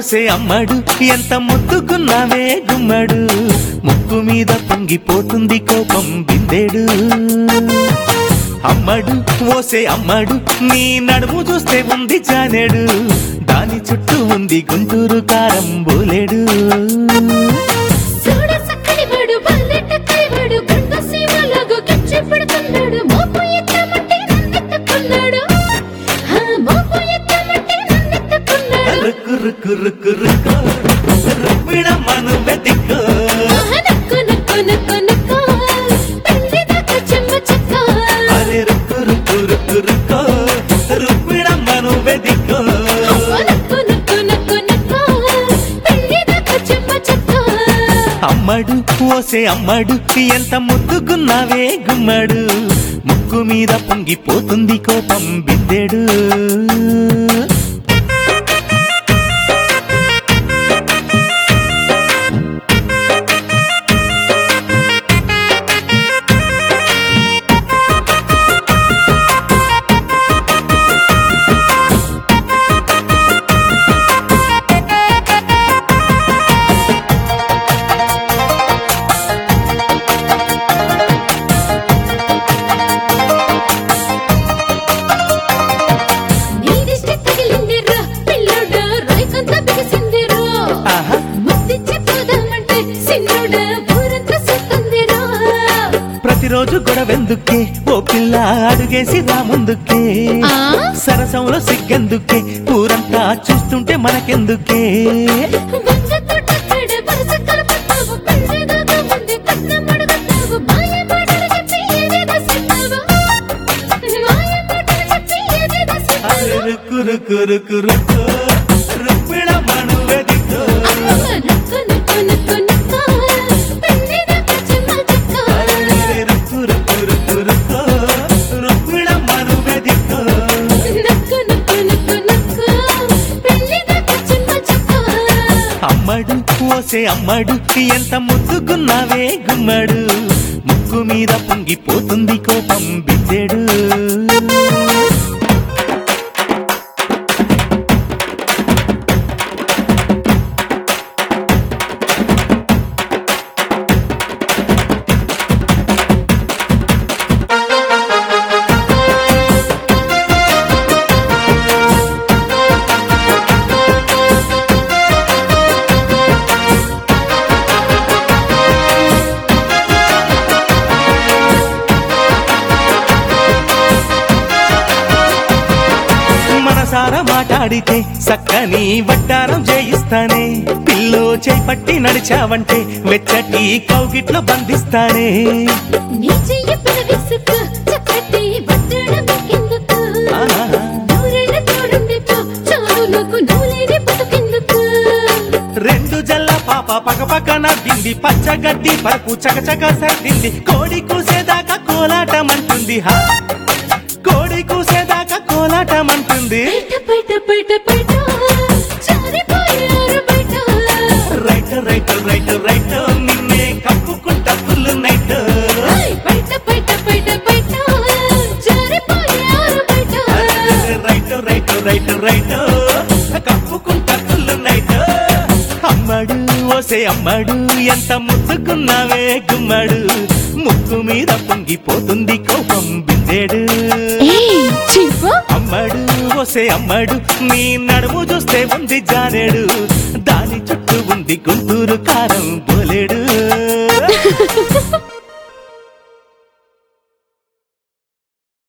ఓసే అమ్మడు ఎంత ముద్దుకున్నావే గుమ్మడు ముక్కు మీద పొంగిపోతుంది కోపం బిందెడు అమ్మడు ఓసే అమ్మడు నీ నడుము చూస్తే ఉంది జానెడు దాని చుట్టూ ఉంది గుంటూరు కారం బోలెడు చూడ చక్కని వాడు బల్లెట్ట కైవాడు గంగ సీమలాగు గిచ్చి పెడుతున్నాడు మోపు ఎత్తమంటే నన్నెత్తుకున్నాడు ఆ మోపు ఎత్తమంటే నన్నెత్తుకున్నాడు రుక్కు రుక్కు రుక్కు రుక్కు రుక్మిణమ్మను వెతిక్కో ఆహా, నక్కు నక్కు నక్కు నక్కు పెళ్లి దాకా చెమ్మ చెక్క అరే రుక్కు రుక్కు రుక్కు రుక్కో రుక్మిణమ్మను వెతిక్కో అవ్వ, నక్కు నక్కు నక్కు నక్కు పెళ్లి దాకా చెమ్మ చెక్క అమ్మడు ఓసే అమ్మడు ఎంత ముద్దుకున్నావే గుమ్మడు ముక్కు మీద పొంగిపోతుంది కోపం బిద్దెడు నీ దిష్టి తగిలిందిరా పిల్లోడా రైకంతా బిగిసిందిరా ఆహా ముద్దిచ్చి పోదామంటే సిన్నోడా ఊరంతా సుత్తుందిరా ప్రతిరోజు గొడవెందుకే ఓ పిల్ల అడుగేసి రా ముందుకే ఆ సరసంలో సిగ్గెందుకే ఊరంతా చూస్తుంటే మనకెందుకే వంద కొట్టక్కడ వరుస కలుపుతావు పెళ్ళిదాకా ముందే కట్నం అడుగుతావు మాయ మాటలు చెప్పి ఏదేదో చెప్పావు మాయ మాటలు చెప్పి ఏదేదో అరే చెప్పావు రుక్కు రుక్కు రుక్కు రుక్కు రుక్మిణమ్మను వెతిక్కో అమ్మమ్మ నక్కు నక్కు నక్కు నక్కు పెళ్ళిదాకా చెమ్మ చెక్క అరే రుక్కు రుక్కు రుక్కు రుక్కు రుక్మిణమ్మను వెతిక్కో నక్కు నక్కు నక్కు నక్కు పెళ్ళిదాకా చెమ్మ చెక్క అమ్మడు ఓసే అమ్మడు ఎంత ముద్దుకున్నావే గుమ్మడు ముక్కు మీద పొంగిపోతుంది కోపం బిద్దెడు మనసార మాట్లాడితే సక్కని వడ్డారం చేయిస్తానే పిల్లో చేపట్టి నడిచావంటే వెచ్చటి కౌగిట్లో బంధిస్తానే నీ చెయ్యి పెనవేసుకో చక్కటి వడ్డడం కిందకు ఆహా. నూరెళ్ళ తోడుండితో చావులకు నూలేని బతుకెందుకు రెండు జల్ల పాప పక్క పక్క నవ్వింది పచ్చగడ్డి పరుపు చకచక సర్దింది కోడి కూసేదాకా కోలాటం అంటుంది హా కోడి కూసేదాకా కోలాటం అంటుంది బయట బయట బయట బయట జారిపోయారు బయట రైట్ రైట్ రైట్ రైట్ నిన్నే కప్పుకుంటా ఫుల్ నైట్ ఏయ్, బయట బయట బయట బయట జారిపోయారు బయట రైట్ రైట్ రైట్ రైట్ కప్పుకుంటా ఫుల్ నైట్ అమ్మడు ఓసే అమ్మడు ఎంత ముద్దుకున్నావే గుమ్మడు ముక్కు మీద పొంగిపోతుంది కోపం బిందెడు ఏయ్, చివ్వ అమ్మడు ఓసే అమ్మడు నీ నడుము చూస్తే ఉంది జానేడు దాని చుట్టూ ఉంది గుంటూరు కారం